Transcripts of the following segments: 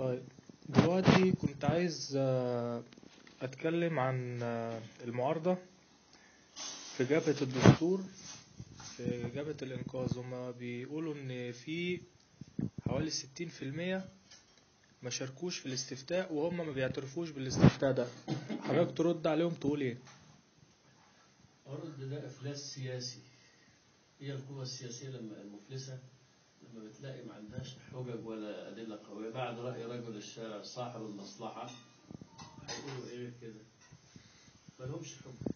طيب دلوقتي كنت عايز آه، أتكلم عن آه، المعارضة في جبهة الدستور في جبهة الإنقاذ هما بيقولوا إن في حوالي ستين في المية ما شاركوش في الاستفتاء وهم ما بيعترفوش بالاستفتاء ده حضرتك ترد عليهم تقول إيه؟ أرد ده إفلاس سياسي هي القوى السياسية لما المفلسة لما بتلاقي ما عندهاش حجج ولا أدلة قوية بعد رأي رجل الشارع صاحب المصلحة هيقولوا إيه غير كده ما لهمش حجة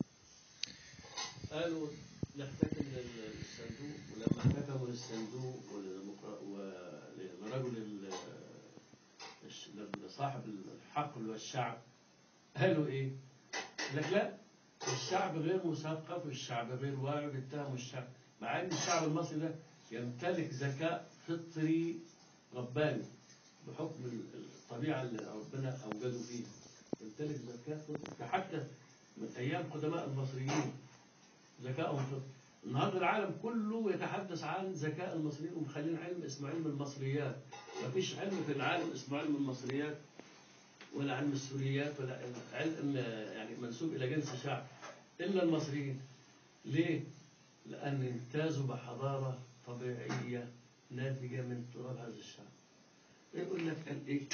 قالوا نحتكم لل- للصندوق ولما احتكموا للصندوق وللديمقرا- ولرجل ال- الش- لصاحب الحق اللي هو الشعب قالوا إيه؟ قال لك لا الشعب غير مثقف والشعب غير واعي بيتهموا الشعب مع ان الشعب المصري ده يمتلك ذكاء فطري رباني بحكم ال- الطبيعه اللي ربنا اوجده فيها يمتلك ذكاء فطري حتى من ايام قدماء المصريين ذكائهم فطري النهارده العالم كله يتحدث عن ذكاء المصريين ومخلين علم اسمه علم المصريات مفيش علم في العالم اسمه علم المصريات ولا علم السوريات ولا علم يعني منسوب الى جنس شعب الا المصريين ليه؟ لان امتازوا بحضاره طبيعيه ناتجه من تراب هذا الشعب يقول لك قال ايه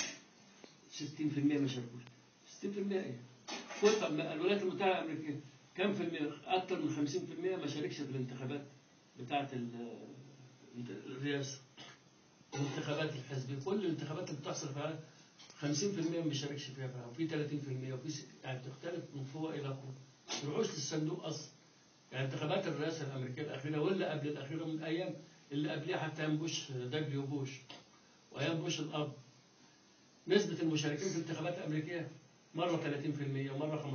60% ما شاركوش 60% ايه؟ كل طب ما الولايات المتحده الامريكيه كم في المية؟ اكثر من 50% ما شاركش في الانتخابات بتاعه ال- الرئاسه الانتخابات الحزبيه كل الانتخابات اللي بتحصل في العالم 50% ما بيشاركش فيها بقى وفي 30% وفي س- يعني بتختلف من قوه الى قوه ما يروحوش للصندوق اصلا يعني انتخابات الرئاسه الامريكيه الاخيره ولا قبل الاخيره من ايام اللي قبلها حتى ايام بوش دبليو بوش وايام بوش الاب نسبه المشاركين في الانتخابات الامريكيه مره 30% ومره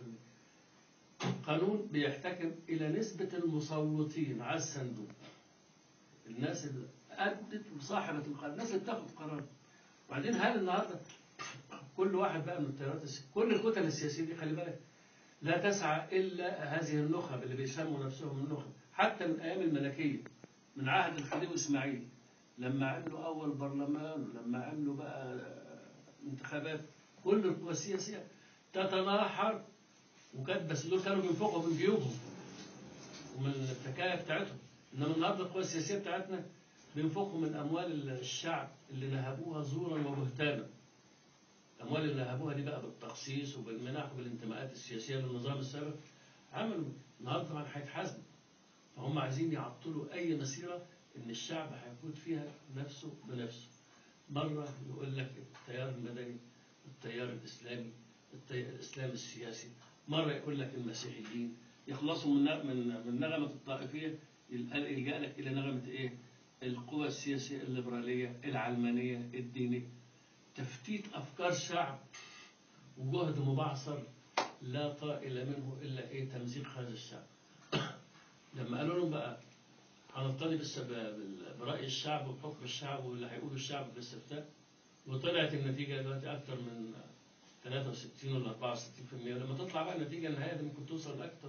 15% قانون بيحتكم الى نسبه المصوتين على الصندوق الناس اللي ادت وصاحبه القرار الناس اللي بتاخد قرار وبعدين هل النهارده كل واحد بقى من التيارات الس- كل الكتل السياسيه دي خلي بالك لا تسعى الا هذه النخب اللي بيسموا نفسهم النخب حتى من ايام الملكيه من عهد الخديوي اسماعيل لما عملوا اول برلمان ولما عملوا بقى انتخابات كل القوى السياسيه تتناحر وكانت بس دول كانوا بينفقوا من جيوبهم ومن التكاية بتاعتهم انما النهارده القوى السياسيه بتاعتنا بينفقوا من اموال الشعب اللي نهبوها زورا وبهتانا الاموال اللي نهبوها دي بقى بالتخصيص وبالمنح وبالانتماءات السياسيه للنظام السابق عملوا النهارده طبعا هيتحاسبوا فهم عايزين يعطلوا اي مسيره ان الشعب هيفوت فيها نفسه بنفسه مره يقول لك التيار المدني التيار الاسلامي التيار الاسلام السياسي مره يقول لك المسيحيين يخلصوا من من من نغمه الطائفيه يلجا لك الى نغمه ايه؟ القوى السياسيه الليبراليه العلمانيه الدينيه تفتيت افكار شعب وجهد مبعثر لا طائل منه الا ايه تمزيق هذا الشعب لما قالوا لهم بقى هنطالب السبب براي الشعب وبحكم الشعب واللي هيقوله الشعب في الاستفتاء وطلعت النتيجه دلوقتي اكثر من 63 ولا 64% لما تطلع بقى النتيجه النهائيه دي ممكن توصل لاكثر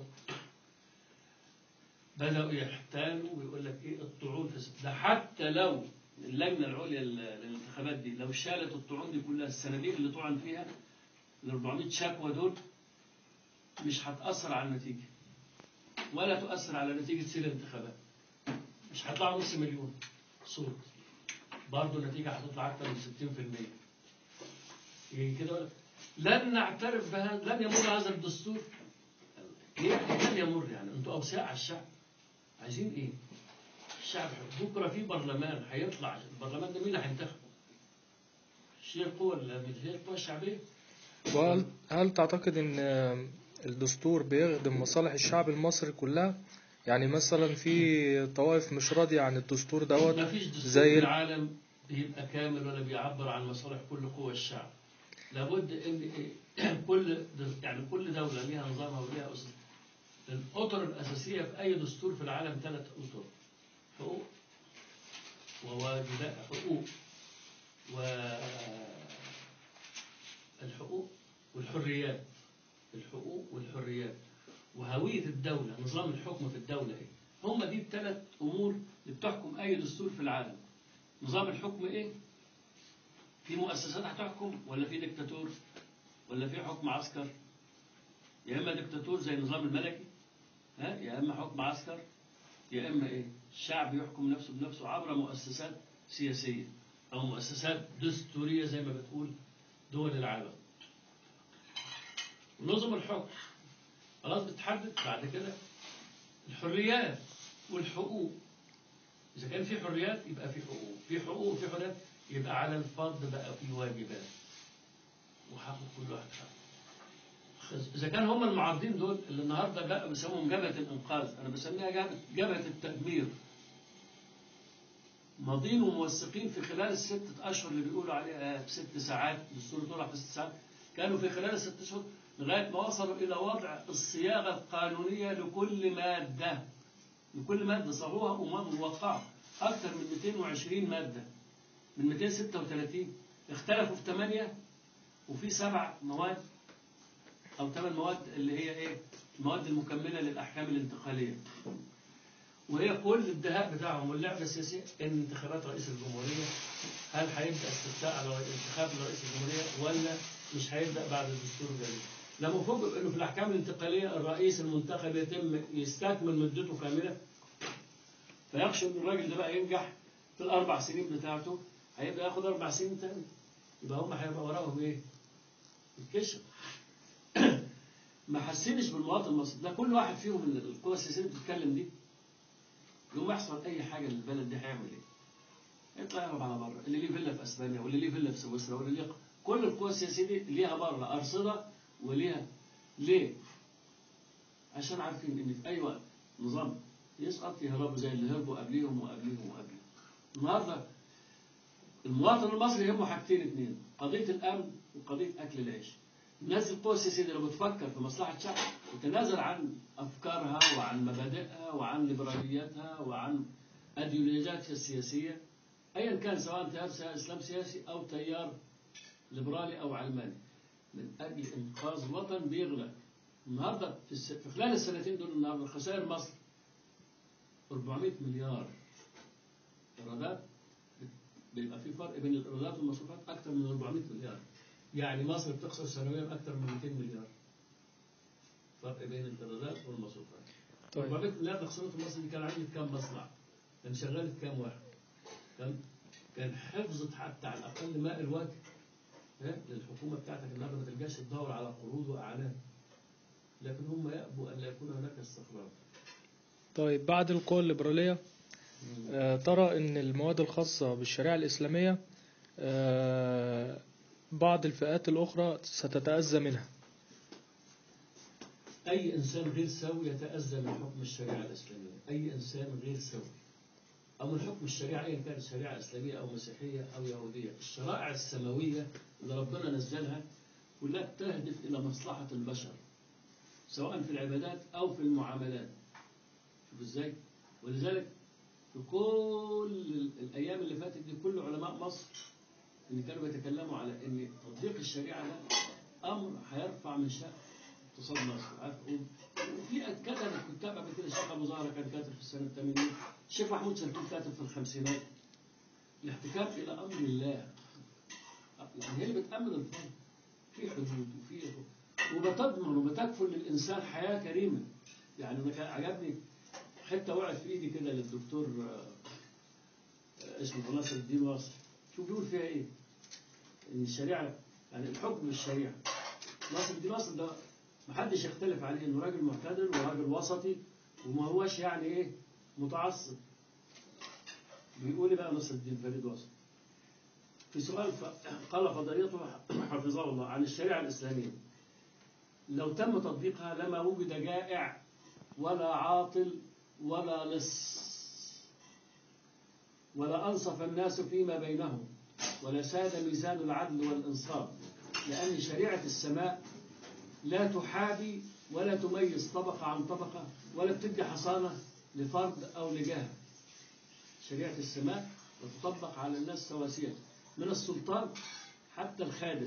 بدأوا يحتالوا ويقول لك ايه الطعون في الس- ده حتى لو اللجنه العليا لل- للانتخابات دي لو شالت الطعون دي كلها الصناديق اللي طعن فيها ال 400 شكوى دول مش هتأثر على النتيجه ولا تؤثر على نتيجه سير الانتخابات مش هيطلعوا نص مليون صوت برضه النتيجه هتطلع اكتر من 60% يجي كده ولا لن نعترف بهذا لن يمر هذا الدستور ايه يعني لن يمر يعني انتوا اوصياء على الشعب عايزين ايه؟ الشعب بكره في برلمان هيطلع البرلمان ده مين اللي هينتخبه؟ مش هي القوى ال- مش هي القوى الشعبيه وهل هل تعتقد ان آه، الدستور بيخدم مصالح الشعب المصري كلها يعني مثلا في طوائف مش راضية عن الدستور دوت ما فيش دستور زي في ال- العالم بيبقى كامل ولا بيعبر عن مصالح كل قوى الشعب لابد ان إيه؟ كل يعني كل دوله ليها نظامها وليها اسس الاطر الاساسيه في اي دستور في العالم ثلاث اطر حقوق وواجبات حقوق و الحقوق والحريات الحقوق والحريات وهوية الدولة نظام الحكم في الدولة إيه هم دي الثلاث أمور اللي بتحكم أي دستور في العالم نظام الحكم إيه في مؤسسات هتحكم ولا في دكتاتور ولا في حكم عسكر يا اما دكتاتور زي النظام الملكي ها يا اما حكم عسكر يا اما ايه الشعب يحكم نفسه بنفسه عبر مؤسسات سياسيه او مؤسسات دستوريه زي ما بتقول دول العالم ونظم الحكم خلاص بتحدد بعد كده الحريات والحقوق إذا كان في حريات يبقى في حقوق، في حقوق وفي حريات يبقى على الفرد بقى في واجبات. وحقق كل واحد حقه. إذا كان هم المعارضين دول اللي النهارده بقى بيسموهم جبهة الإنقاذ، أنا بسميها جبهة جبهة التدمير. ماضين وموثقين في خلال الست أشهر اللي بيقولوا عليها ست ساعات، الدستور طلع في ست ساعات، كانوا في خلال الست أشهر لغاية ما وصلوا إلى وضع الصياغة القانونية لكل مادة. لكل مادة صاغوها وما موقعة أكثر من 220 مادة من 236 اختلفوا في ثمانية وفي سبع مواد أو ثمان مواد اللي هي إيه؟ المواد المكملة للأحكام الانتقالية. وهي كل الدهاء بتاعهم واللعبة السياسية إن انتخابات رئيس الجمهورية هل هيبدأ استفتاء على انتخاب رئيس الجمهورية ولا مش هيبدأ بعد الدستور الجديد؟ لما فوجئ انه في الاحكام الانتقاليه الرئيس المنتخب يتم يستكمل مدته كامله فيخشى ان الراجل ده بقى ينجح في الاربع سنين بتاعته هيبقى ياخد اربع سنين تاني يبقى هم هيبقى وراهم ايه؟ الكشف ما حسنش بالمواطن المصري ده كل واحد فيهم من القوى السياسيه اللي بتتكلم دي يوم يحصل اي حاجه للبلد دي هيعمل ايه؟ يطلع يهرب على بره اللي ليه فيلا في اسبانيا واللي ليه فيلا في سويسرا واللي ليه كل القوى السياسيه دي ليها بره ارصده وليها ليه؟ عشان عارفين ان في اي وقت نظام يسقط يهربوا زي اللي هربوا قبليهم وقبليهم وقبليهم. النهارده المواطن المصري يهمه حاجتين اثنين قضيه الامن وقضيه اكل العيش. الناس القوى السياسيه دي لما بتفكر في مصلحه شعب وتنازل عن افكارها وعن مبادئها وعن ليبرالياتها وعن ايديولوجياتها السياسيه ايا كان سواء تيار اسلام سياسي او تيار ليبرالي او علماني. من اجل انقاذ الوطن بيغلى النهارده في, الس... في خلال السنتين دول النهارده خسائر مصر 400 مليار ايرادات بيبقى في فرق بين الايرادات والمصروفات اكثر من 400 مليار يعني مصر بتخسر سنويا اكثر من 200 مليار فرق بين الايرادات والمصروفات طيب. 400 مليار اللي خسرته مصر دي كان عندي كام مصنع؟ كان شغال في كام واحد؟ كان كان حفظت حتى على الاقل ماء الوجه ها؟ للحكومه بتاعتك النهارده ما تلقاش تدور على قروض واعلام لكن هم يأبوا ان لا يكون هناك استقرار طيب بعد القوى الليبرالية آه، ترى أن المواد الخاصة بالشريعة الإسلامية آه، بعض الفئات الأخرى ستتأذى منها اي انسان غير سوي يتاذى من حكم الشريعه الاسلاميه اي انسان غير سوي او من حكم الشريعه ايا كانت شريعه اسلاميه او مسيحيه او يهوديه الشرائع السماويه اللي ربنا نزلها كلها تهدف الى مصلحه البشر سواء في العبادات او في المعاملات شوف ازاي ولذلك في كل الايام اللي فاتت دي كل علماء مصر اللي كانوا بيتكلموا على ان تطبيق الشريعه ده امر هيرفع من شأن اقتصاد مصر عارف وفي كتب الكتاب قبل كده الشيخ ابو زهره كان كاتب في السنه 80 الشيخ محمود شلتوت كاتب في الخمسينات الاحتكام الى امر الله يعني هي اللي بتامن الفرد في حدود وفي وبتضمن وبتكفل للانسان حياه كريمه يعني انا كان عجبني حته وقعت في ايدي كده للدكتور آه، آه، اسمه ناصر الدين واصل شوف بيقول فيها ايه؟ ان الشريعه يعني الحكم بالشريعه ناصر الدين واصل ده محدش يختلف عليه انه راجل معتدل وراجل وسطي وما هوش يعني ايه متعصب بيقول إيه بقى نصر الدين فريد واصل في سؤال ف- قال فضيلته حفظه الله عن الشريعه الاسلاميه لو تم تطبيقها لما وجد جائع ولا عاطل ولا لص ولا أنصف الناس فيما بينهم ولا ساد ميزان العدل والإنصاف لأن شريعة السماء لا تحابي ولا تميز طبقة عن طبقة ولا بتدي حصانة لفرد أو لجهة شريعة السماء تطبق على الناس سواسية من السلطان حتى الخادم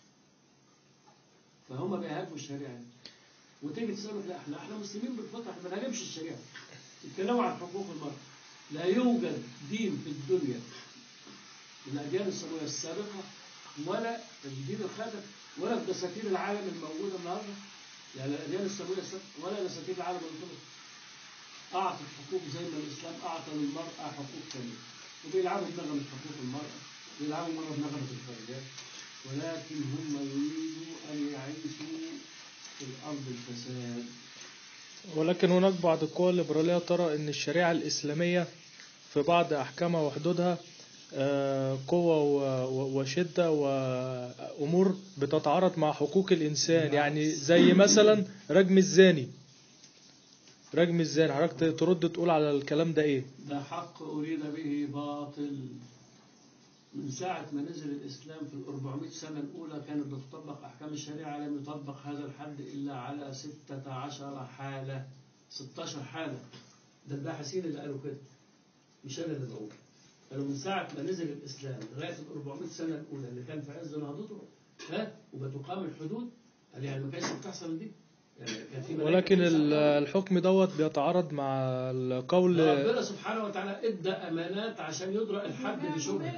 فهم بيهاجموا الشريعة وتيجي تسألوا لا احنا احنا مسلمين بالفطرة احنا ما بنهاجمش الشريعة يتكلموا عن حقوق المرأة لا يوجد دين في الدنيا من الأديان السماوية السابقة ولا الدين الخاتم ولا في دساتير العالم الموجوده النهارده يعني الاديان السماويه الست ولا دساتير العالم الموجوده اعطت حقوق زي ما الاسلام اعطى للمراه حقوق ثانيه وبيلعبوا بنغمه حقوق المراه بيلعبوا مره بنغمه الفردات ولكن هم يريدوا ان يعيشوا في الارض الفساد ولكن هناك بعض القوى الليبرالية ترى أن الشريعة الإسلامية في بعض أحكامها وحدودها آه، قوة و- و- وشدة وأمور بتتعارض مع حقوق الإنسان يعني زي مثلا رجم الزاني رجم الزاني حضرتك ترد تقول على الكلام ده إيه؟ ده حق أريد به باطل من ساعة ما نزل الإسلام في ال 400 سنة الأولى كانت بتطبق أحكام الشريعة لم يطبق هذا الحد إلا على 16 حالة 16 حالة ده الباحثين اللي قالوا كده مش أنا اللي بقول قالوا من ساعة ما نزل الإسلام لغاية ال 400 سنة الأولى اللي كان في عز نهضته ها وبتقام الحدود قال يعني ما كانش بتحصل دي يعني كان في ملائكة ولكن بتمسح ال- الأرض. الحكم دوت بيتعارض مع القول ربنا سبحانه وتعالى ادى امانات عشان يدرأ الحد بشبهه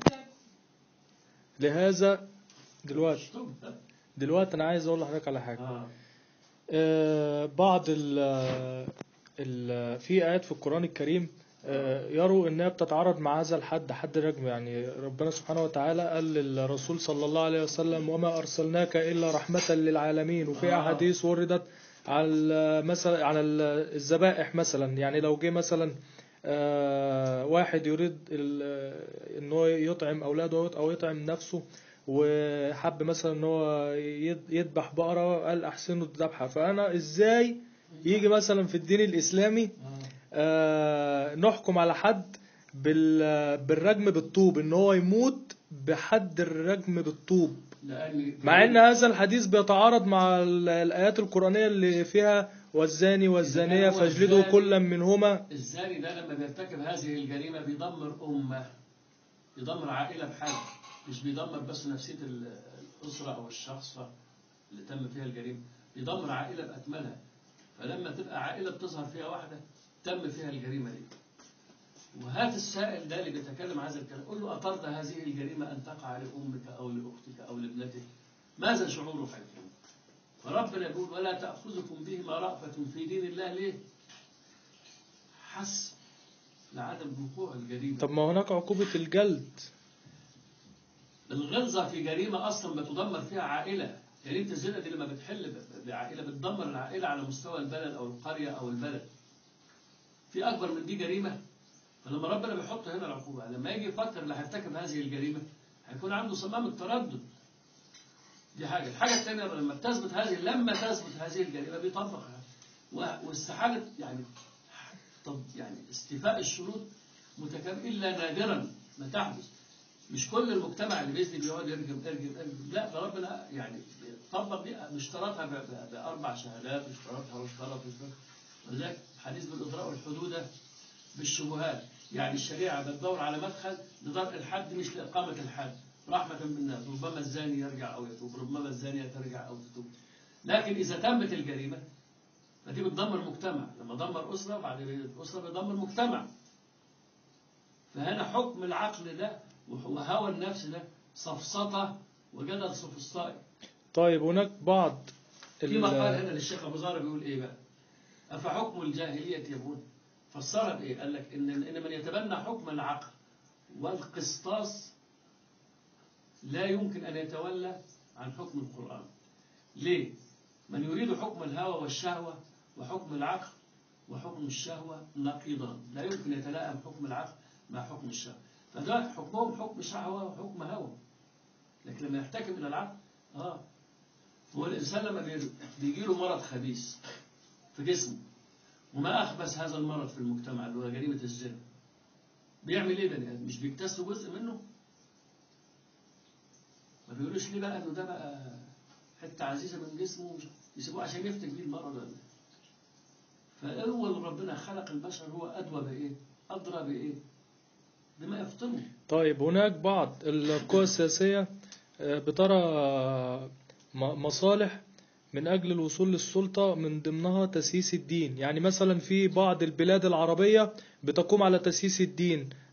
لهذا دلوقتي شبهة. دلوقتي أنا عايز أقول لحضرتك على حاجة آه. آه، بعض ال ال في آيات في القرآن الكريم آه، يروا إنها بتتعارض مع هذا الحد حد الرجم يعني ربنا سبحانه وتعالى قال للرسول صلى الله عليه وسلم وما أرسلناك إلا رحمة للعالمين وفي آه. أحاديث وردت على مثلا على ال- الذبائح مثلا يعني لو جه مثلا آه، واحد يريد ال- ان هو يطعم اولاده او يطعم نفسه وحب مثلا ان هو يد- يذبح بقره قال احسنوا الذبحه فانا ازاي يجي مثلا في الدين الاسلامي آه. آه، نحكم على حد بال- بالرجم بالطوب ان هو يموت بحد الرجم بالطوب لأن مع ان هذا الحديث بيتعارض مع ال- الايات القرانيه اللي فيها والزاني والزانيه إذا كان هو فاجلدوا الزاني- كلا منهما الزاني ده لما بيرتكب هذه الجريمة بيدمر أمة بيدمر عائلة بحالها مش بيدمر بس نفسية ال- الأسرة أو الشخص اللي تم فيها الجريمة بيدمر عائلة بأكملها فلما تبقى عائلة بتظهر فيها واحدة تم فيها الجريمة دي وهات السائل ده اللي بيتكلم هذا الكلام قل له أترضى هذه الجريمة أن تقع لأمك أو لأختك أو لابنتك ماذا شعورك حيكون فربنا يقول ولا تأخذكم بهما رأفة في دين الله ليه حسب لعدم وقوع الجريمة طب ما هناك عقوبه الجلد الغلظة في جريمة أصلا بتدمر فيها عائلة جريمة الزنا دي لما بتحل ب- بعائلة بتدمر العائلة على مستوى البلد أو القرية أو البلد في أكبر من دي جريمة فلما ربنا بيحط هنا العقوبة لما يجي يفكر اللي هيرتكب هذه الجريمة هيكون عنده صمام التردد دي حاجة الحاجة الثانية لما تثبت هذه لما تثبت هذه الجريمة بيطبقها و- واستحالة يعني طب يعني استيفاء الشروط متكامل إلا نادرا ما تحدث مش كل المجتمع اللي بيزني بيقعد يرجم ارجم ارجم لا ده ربنا يعني طبق دي اشترطها ب- ب- باربع شهادات اشترطها واشترط واشترط ولذلك حديث بالاضراء والحدود بالشبهات يعني الشريعه بتدور على مدخل لضرب الحد مش لاقامه الحد رحمه بالناس ربما الزاني يرجع او يتوب ربما الزانيه ترجع او تتوب لكن اذا تمت الجريمه فدي بتدمر مجتمع لما دمر اسره بعد الاسره بيدمر مجتمع فهنا حكم العقل ده وهوى النفس ده سفسطة وجدل سفسطائي طيب هناك بعض في ال- مقال هنا للشيخ أبو زهر بيقول إيه بقى أفحكم الجاهلية يبون فسرها بإيه قال لك إن, إن من يتبنى حكم العقل والقسطاس لا يمكن أن يتولى عن حكم القرآن ليه من يريد حكم الهوى والشهوة وحكم العقل وحكم الشهوة نقيضان لا يمكن يتلائم حكم العقل مع حكم الشهوة فده حكمهم حكم شهوة وحكم هوى لكن لما يحتكم إلى العقل آه هو الإنسان لما بي- بيجي له مرض خبيث في جسمه وما أخبث هذا المرض في المجتمع اللي هو جريمة الزنا بيعمل إيه بني آدم؟ مش بيكتسب جزء منه؟ ما بيقولوش ليه بقى إنه ده بقى حتة عزيزة من جسمه مش- يسيبوه عشان يفتك بيه المرض ولا إيه؟ فأول ربنا خلق البشر هو أدوى بإيه؟ أدرى بإيه؟ بما يفطنه طيب هناك بعض القوى السياسية آه، بترى م- مصالح من أجل الوصول للسلطة من ضمنها تسييس الدين يعني مثلا في بعض البلاد العربية بتقوم على تسييس الدين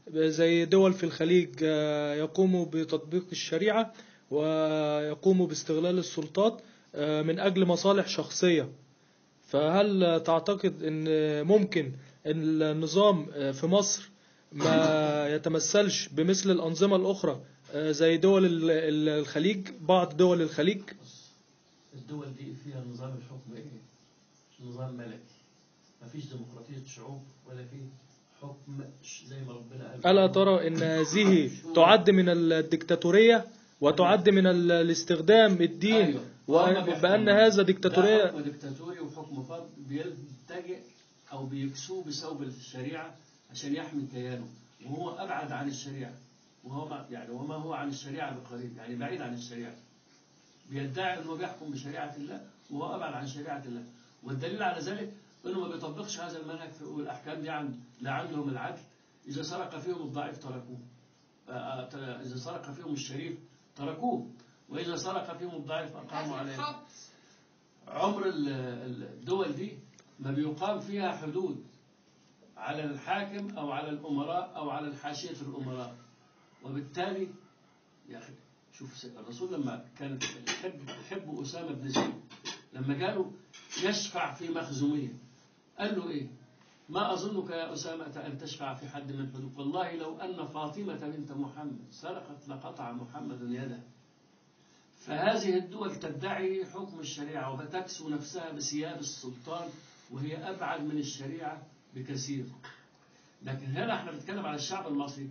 زي دول في الخليج آه، يقوموا بتطبيق الشريعة ويقوموا باستغلال السلطات آه، من أجل مصالح شخصية فهل تعتقد أن ممكن أن النظام آه، في مصر ما يتمثلش بمثل الأنظمة الأخرى آه، زي دول ال- ال- الخليج بعض دول الخليج بص الدول دي فيها نظام الحكم ايه؟ نظام ملكي مفيش ديمقراطية شعوب ولا في حكم ش- زي ما ربنا قال ألا ترى أن هذه تعد من الدكتاتورية وتعد من ال- الاستخدام الدين أيوة. وهم وأن- بيحكموا. بأن هذا ده ديكتاتورية حكم ديكتاتوري وحكم فرد بيلتجئ او بيكسوه بثوب الشريعه عشان يحمي كيانه وهو ابعد عن الشريعه وهو ما يعني وما هو عن الشريعه بقريب يعني بعيد عن الشريعه بيدعي انه بيحكم بشريعه الله وهو ابعد عن شريعه الله والدليل على ذلك انه ما بيطبقش هذا المنهج في- والاحكام دي عند لا عندهم العدل اذا سرق فيهم الضعيف تركوه آه، آه، اذا سرق فيهم الشريف تركوه واذا سرق فيهم الضعيف اقاموا عليه الحط عمر ال- ال- الدول دي ما بيقام فيها حدود على الحاكم او على الامراء او على الحاشيه الامراء وبالتالي يا اخي شوف س- الرسول لما كان يحب يحب اسامه بن زيد لما قالوا يشفع في مخزوميه قال له ايه؟ ما اظنك يا اسامه ان تشفع في حد من حدود والله لو ان فاطمه بنت محمد سرقت لقطع محمد يده فهذه الدول تدعي حكم الشريعة وتكسو نفسها بثياب السلطان وهي أبعد من الشريعة بكثير لكن هنا احنا بنتكلم على الشعب المصري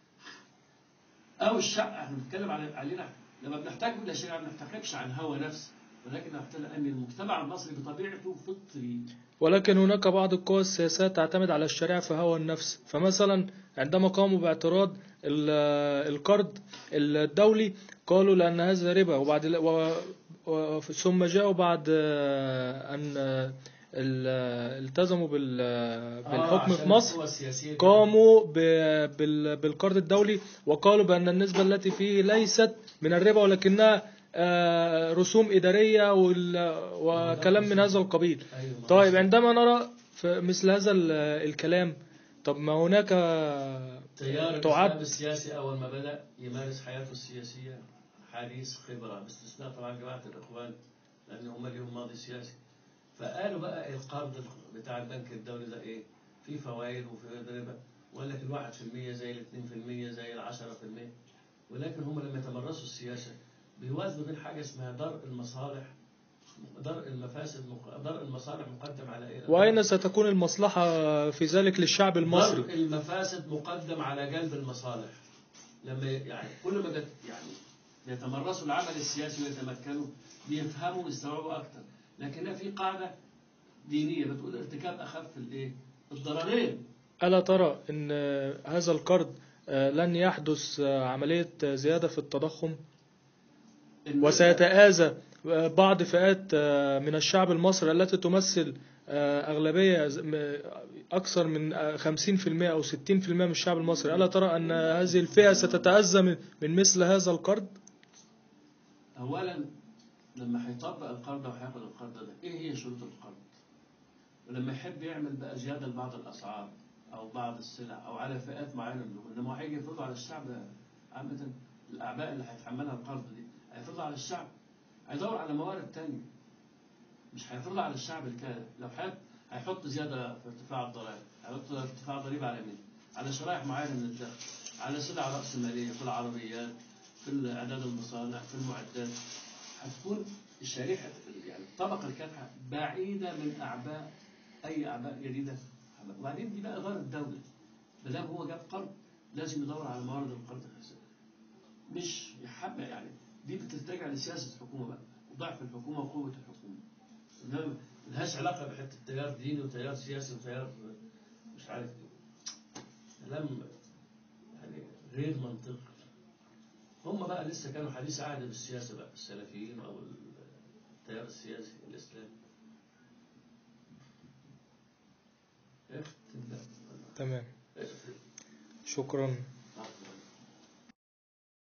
أو الشعب احنا بنتكلم على علينا لما بنحتاج إلى شريعة ما بنحتاجش عن هوى نفس ولكن نحتاج أن المجتمع المصري بطبيعته فطري ولكن هناك بعض القوى السياسية تعتمد على الشريعة في هوى النفس فمثلا عندما قاموا باعتراض ال- القرض الدولي قالوا لأن هذا ربا وبعد و و ثم جاءوا بعد آه، أن آه، ال- التزموا بال- بالحكم في مصر قاموا ب- بال- بالقرض الدولي وقالوا بأن النسبة التي فيه ليست من الربا ولكنها آه، رسوم إدارية وال- وكلام من هذا القبيل أيوة طيب عندما نرى في مثل هذا ال- الكلام طب ما هناك تيار الإسلام تعد السياسي أول ما بدأ يمارس حياته السياسية حديث خبرة باستثناء طبعا جماعة الإخوان لأن هم ليهم ماضي سياسي فقالوا بقى القرض بتاع البنك الدولي ده إيه؟ في فوائد وفي ربا ولا في الواحد في المية زي الاثنين في المية زي العشرة في المية ولكن هم لما يتمرسوا السياسة بيوازنوا بين حاجة اسمها درء المصالح درء المفاسد مق- درء المصالح مقدم على إيه؟ وأين ستكون المصلحة في ذلك للشعب المصري درء المفاسد مقدم على جلب المصالح لما يعني كل ما بت يعني يتمرسوا العمل السياسي ويتمكنوا بيفهموا ويستوعبوا اكثر لكن في قاعده دينيه بتقول ارتكاب اخف الايه؟ الضررين ألا ترى أن هذا القرض آه، لن يحدث آه، عملية زيادة في التضخم إن وسيتآذى آه، بعض فئات آه، من الشعب المصري التي تمثل آه، أغلبية ز- م- أكثر من آه، 50% أو 60% من الشعب المصري ألا ترى أن هذه الفئة ستتأذى من- من مثل هذا القرض؟ اولا لما هيطبق القرض وهياخد القرض ده ايه هي شروط القرض؟ ولما يحب يعمل بقى زياده لبعض الاسعار او بعض السلع او على فئات معينه من الدول لما هو هيجي يفرضوا على الشعب عامه الاعباء اللي هيتحملها القرض دي هيفرضوا على الشعب هيدور على موارد تانية مش هيفرضوا على الشعب الكامل لو حد هيحط زياده في ارتفاع الضرائب هيحط ارتفاع ضريبه على مين؟ على شرائح معينه من الدخل على سلع راس ماليه في العربيات في اعداد المصانع في المعدات هتكون الشريحه يعني الطبقه الكافحه بعيده من اعباء اي اعباء جديده وبعدين دي بقى اداره الدوله ما دام هو جاب قرض لازم يدور على موارد القرض الحسن مش يحب يعني دي بترتجع لسياسه الحكومه بقى وضعف الحكومه وقوه الحكومه انما ملهاش علاقه بحته تيار ديني وتيار سياسي وتيار مش عارف ايه كلام يعني غير منطقي هم بقى لسه كانوا حديث عهد بالسياسه بقى السلفيين او التيار السياسي الاسلامي اختم بقى. تمام اختم. شكرا